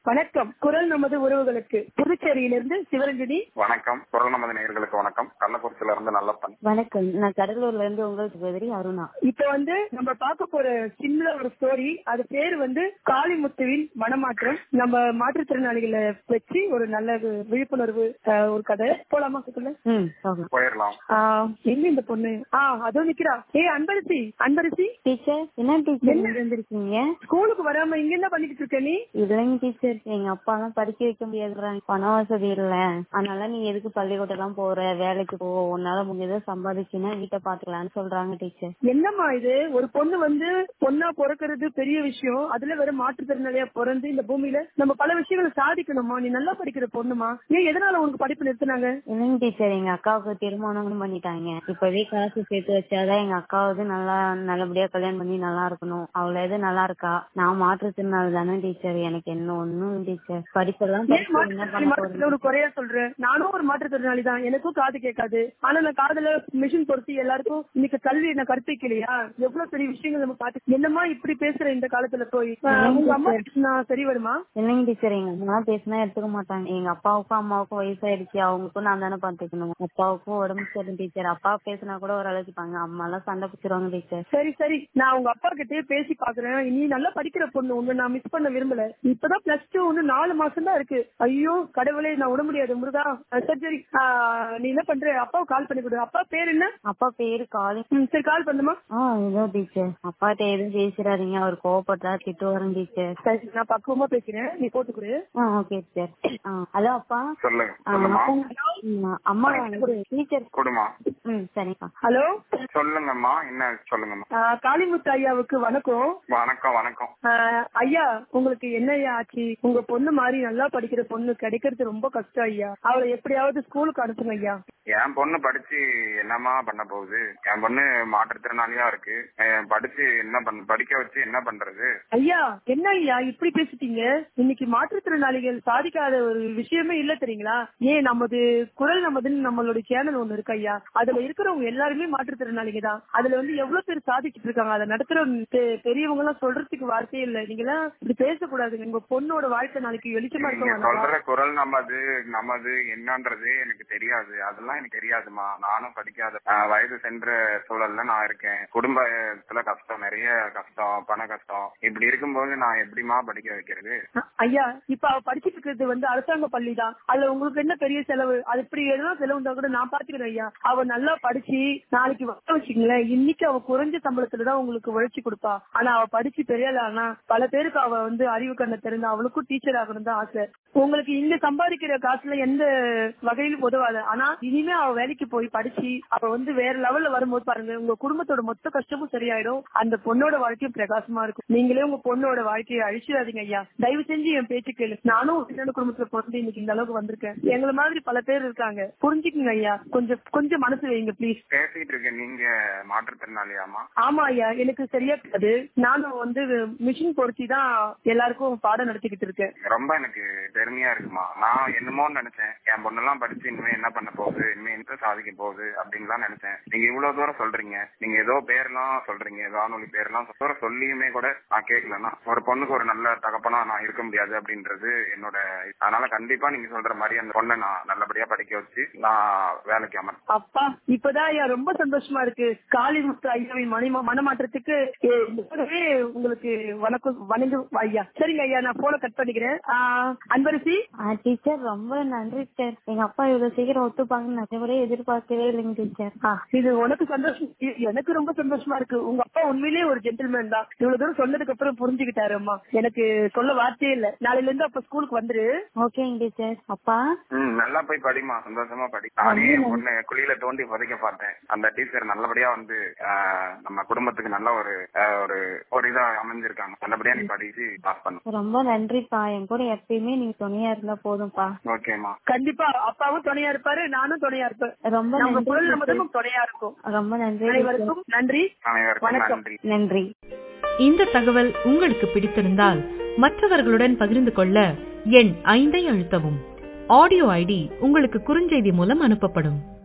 வணக்கம் குரல் நமது உறவுகளுக்கு புதுச்சேரியிலிருந்து சிவரஞ்சனி வணக்கம் குரல் நமது நேயர்களுக்கு வணக்கம் கள்ளக்குறிச்சியில இருந்து நல்லப்பன் வணக்கம் நான் கடலூர்ல இருந்து உங்கள் சகோதரி அருணா இப்ப வந்து நம்ம பார்க்க போற சின்ன ஒரு ஸ்டோரி அது பேர் வந்து காளிமுத்துவின் மனமாற்றம் நம்ம மாற்றுத்திறனாளிகளை வச்சு ஒரு நல்ல ஒரு விழிப்புணர்வு அஹ், ஒரு கதை போலாமா கதைக்குள்ள? ம் போகலாம் போயிடலாம் ஆஹ் எங்க இந்த பொண்ணு ஆ அதோ நிக்கிறா ஏ அன்பரசி அன்பரசி டீச்சர் என்ன டீச்சர் இங்க வந்திருக்கீங்க ஸ்கூலுக்கு வராம இங்க என்ன பண்ணிட்டு இருக்க நீ இல்லைங்க டீச்சர் எங்க அப்பா எல்லாம் படிக்க வைக்க முடியாதுறாங்க பண வசதி இல்ல அதனால நீ எதுக்கு பள்ளிக்கூடம் எல்லாம் போற வேலைக்கு போ உன்னால முடிஞ்சதை சம்பாதிச்சுன்னா வீட்டை பாத்துக்கலாம்னு சொல்றாங்க டீச்சர் என்னம்மா இது ஒரு பொண்ணு வந்து பொண்ணா பிறக்கிறது பெரிய விஷயம் அதுல வேற மாற்றுத்திறனாளியா பிறந்து இந்த பூமியில நம்ம பல விஷயங்களை சாதிக்கணுமா நீ நல்லா படிக்கிற பொண்ணுமா ஏன் எதனால உனக்கு படிப்பு நிறுத்தினாங்க இல்லைங்க டீச்சர் எங்க அக்காவுக்கு திருமணம் பண்ணிட்டாங்க இப்பவே காசு சேர்த்து வச்சாதான் எங்க அக்காவது நல்லா நல்லபடியா கல்யாணம் பண்ணி நல்லா இருக்கணும் அவள எது நல்லா இருக்கா நான் மாற்றுத்திறனாளி தானே டீச்சர் எனக்கு என்ன ஒண்ணும் டீச்சர் படிப்பெல்லாம் ஏன் படிச்சு என்ன மாற்றுத்திறனாளி பண்ண மாற்றத்துல போறேன் ஒரு குறையா சொல்றேன் நானும் ஒரு மாற்றுத்திறனாளி தான் எனக்கும் காது கேட்காது ஆனா நான் காதுல மிஷின் பொருத்தி எல்லாருக்கும் இன்னைக்கு கல்வி நான் கற்பிக்கலையா எவ்வளவு பெரிய விஷயங்கள் நம்ம பாத்து என்னமா இப்படி பேசுற இந்த காலத்துல போய் ஆஹ், உங்க அம்மா நான் சரி வருமா இல்லைங்க டீச்சர் எங்க அம்மா பேசினா எடுத்துக்க மாட்டாங்க எங்க அப்பாவுக்கும் அம்மாவுக்கும் வயசாயிடுச்சு அவங்களுக்கும் நான் தானே பாத்துக்கணும் அப்பாவுக்கும் உடம்பு சரி டீச்சர் அப்பா பேசினா கூட ஓரளவுக்கு பாங்க அம்மா எல்லாம் சண்டை பிடிச்சிருவாங்க டீச்சர் சரி சரி நான் உங்க அப்பா கிட்டே பேசி பாக்குறேன் நீ நல்லா படிக்கிற பொண்ணு உன்னை நான் மிஸ் பண்ண விரும்பல இப்பதான் பிளஸ் டூ ஒண்ணு நாலு மாசம் தான் இருக்கு ஐயோ கடவுளே நான் விட முடியாது முருகா அஹ் சரி சரி ஆஹ் நீ என்ன பண்ற அப்பாவுக்கு கால் பண்ணி கொடு அப்பா பேர் என்ன அப்பா பேரு காலி ம், சரி கால் பண்ணுமா ஆ ஏதோ டீச்சர் அப்பாட்ட எதுவும் பேசிடாதீங்க அவர் கோவப்பட்டா திட்டு வரும் டீச்சர் சரி நான் பக்குவமா பேசுறேன் நீ போட்டுக்குடு ஆ ஓகே டீச்சர் ஆ ஹலோ அப்பா சொல்லுங்க ஆ, சொல்லுமா அப்பா, ம், அம்மா வந்து டீச்சர் கொடுமா ம் சரிப்பா ஹலோ சொல்லுங்கம்மா என்ன சொல்லுங்கம்மா ஆஹ் காளிமுத்து ஐயாவுக்கு வணக்கம் வணக்கம் வணக்கம் ஆஹ் ஐயா உங்களுக்கு என்ன ஐயா ஆச்சு உங்க பொண்ணு மாதிரி நல்லா படிக்கிற பொண்ணு கிடைக்கிறது ரொம்ப கஷ்டம் ஐயா அவளை எப்படியாவது ஸ்கூலுக்கு அனுப்புங்க ஐயா என் பொண்ணு படிச்சு என்னம்மா பண்ண போகுது என் பொண்ணு மாற்றுத்திறனாளியா இருக்கு அஹ் படிச்சு என்ன பண்ண படிக்க வச்சு என்ன பண்றது ஐயா என்ன ஐயா இப்படி பேசிட்டீங்க இன்னைக்கு மாற்றுத்திறனாளிகள் சாதிக்காத ஒரு விஷயமே இல்ல தெரியுங்களா ஏன் நமது குரல் நமதுன்னு நம்மளோட சேனல் ஒண்ணு இருக்கு ஐயா அதுல இருக்கிறவங்க எல்லாருமே மாற்றுத்திறனாளிங்க தான் அதுல வந்து எவ்வளவு பேர் சாதிச்சிட்டு இருக்காங்க அதை நடத்துற பெ- பெரியவங்க எல்லாம் சொல்றதுக்கு வார்த்தையே இல்ல நீங்க எல்லாம் இப்படி பேசக்கூடாதுங்க உங்க பொண்ணோட வாழ்க்கை நாளைக்கு வெளிச்சமா நீங்க இருக்கும் சொல்ற குரல் நமது நமது என்னன்றது எனக்கு தெரியாது அதெல்லாம் எனக்கு தெரியாதுமா நானும் படிக்காத அஹ், வயது சென்ற சூழல்ல நான் இருக்கேன் குடும்பத்துல கஷ்டம் நிறைய கஷ்டம் பண கஷ்டம் இப்படி இருக்கும்போது நான் எப்படிமா படிக்க வைக்கிறது ஐயா இப்ப அவ படிச்சிட்டு இருக்கிறது வந்து அரசாங்க பள்ளி தான் அதுல உங்களுக்கு என்ன பெரிய செலவு அது இப்படி எதனா செலவு இருந்தா கூட நான் பாத்துக்கிறேன் ஐயா அவ நல்லா படிச்சு நாளைக்கு வர வச்சுங்களேன் இன்னைக்கு அவ குறைஞ்ச சம்பளத்துல தான் உங்களுக்கு உழைச்சி கொடுப்பா ஆனா அவ படிச்சு பெரிய ஆள் ஆனா பல பேருக்கு அவ வந்து அறிவு கண்ணை திறந்து அவளுக்கும் டீச்சர் ஆகணும் தான் ஆசை உங்களுக்கு இங்க சம்பாதிக்கிற காசுல எந்த வகையிலும் உதவாது ஆனா இனிமே அவ வேலைக்கு போய் படிச்சு அவ வந்து வேற லெவல்ல வரும்போது பாருங்க உங்க குடும்பத்தோட மொத்த கஷ்டமும் சரியாயிடும் அந்த பொண்ணோட வாழ்க்கையும் பிரகாசமா இருக்கும் நீங்களே உங்க பொண்ணோட வாழ்க்கையை அழிச்சிடாதீங்க ஐயா தயவு செஞ்சு என் பேச்சு கேளு நானும் ஒரு சின்ன குடும்பத்துல பிறந்து இன்னைக்கு இந்த அளவுக்கு வந்திருக்கேன் எங்களை மாதிரி பல பேர் இருக்காங்க புரிஞ்சுக்குங்க ஐயா கொஞ்சம் கொஞ்சம் மனசு வைங்க ப்ளீஸ் பேசிட்டு இருக்க நீங்க மாற்றுத்திறனாளியாமா ஆமா ஐயா எனக்கு சரியா இருக்காது நானும் வந்து மிஷின் பொருத்தி தான் எல்லாருக்கும் பாடம் நடத்திக்கிட்டு இருக்கேன் ரொம்ப எனக்கு பெருமையா இருக்குமா நான் என்னமோன்னு நினைச்சேன் என் பொண்ணெல்லாம் படிச்சு இனிமே என்ன பண்ண போகுது இனிமே என்ன சாதிக்க போகுது அப்படின்லாம் நினைச்சேன் நீங்க இவ்வளவு தூரம் சொல்றீங்க நீங்க ஏதோ பேர்லாம் சொல்றீங்க வானொலி பேர்லாம் தூரம் சொல்லியுமே கூட நான் கேட்கலன்னா ஒரு பொண்ணுக்கு ஒரு நல்ல தகப்பனா நான் இருக்க முடியாது அப்படின்றது என்னோட அதனால கண்டிப்பா நீங்க சொல்ற மாதிரி அந்த பொண்ணை நான் நல்லபடியா படிக்க வச்சு நான் வேலைக்கு அமர் அப்பா இப்பதான் ஐயா ரொம்ப சந்தோஷமா இருக்கு காளிமுத்து ஐயாவின் மணி மனமாற்றத்துக்கு ஏ, முதவே உங்களுக்கு வணக்கம் வணங்கு ஐயா சரிங்க ஐயா நான் போன கட் பண்ணிக்கிறேன் ஆ, அன்பரசி டீச்சர் ரொம்ப நன்றி டீச்சர் எங்க அப்பா இவ்வளவு சீக்கிரம் ஒத்துப்பாங்கன்னு நான் கூட எதிர்பார்க்கவே இல்லைங்க டீச்சர் ஆ, இது உனக்கு சந்தோஷம் இ- எனக்கு ரொம்ப சந்தோஷமா இருக்கு உங்க அப்பா உண்மையிலேயே ஒரு ஜென்டில்மேன் தான் இவ்வளவு தூரம் சொன்னதுக்கு அப்புறம் புரிஞ்சுக்கிட்டாரு அம்மா எனக்கு சொல்ல வார்த்தையே இல்ல நாளையில இருந்து அப்ப ஸ்கூலுக்கு வந்துரு ஓகேங்க டீச்சர் அப்பா ம் நல்லா போய் படிமா சந்தோஷமா படி நானே என் பொண்ணு குழியில தோண்டி புதைக்க பார்த்தேன் அந்த டீச்சர் நல்லபடியா வந்து ஆஹ், நம்ம குடும்பத்துக்கு நல்ல ஒரு ஆஹ், ஒரு ஒரு இதா அமைஞ்சிருக்காங்க நல்லபடியா நீ படிச்சு பாஸ் பண்ணு ரொம்ப நன்றிப்பா என் கூட எப்பயுமே நீங்க துணையா இருந்தா போதும்ப்பா ஓகேமா கண்டிப்பா அப்பாவும் துணையா இருப்பாரு நானும் துணையா இருப்பேன் ரொம்ப நம்ம நன்றி குரல் teacher. நமதும் துணையா இருக்கும் ரொம்ப நன்றி teacher. அனைவருக்கும் நன்றி அனைவருக்கும் வணக்கம். நன்றி நன்றி இந்த தகவல் உங்களுக்கு பிடித்திருந்தால் மற்றவர்களுடன் பகிர்ந்து கொள்ள எண் ஐந்தை அழுத்தவும் ஆடியோ ஐடி உங்களுக்கு குறுஞ்செய்தி மூலம் அனுப்பப்படும்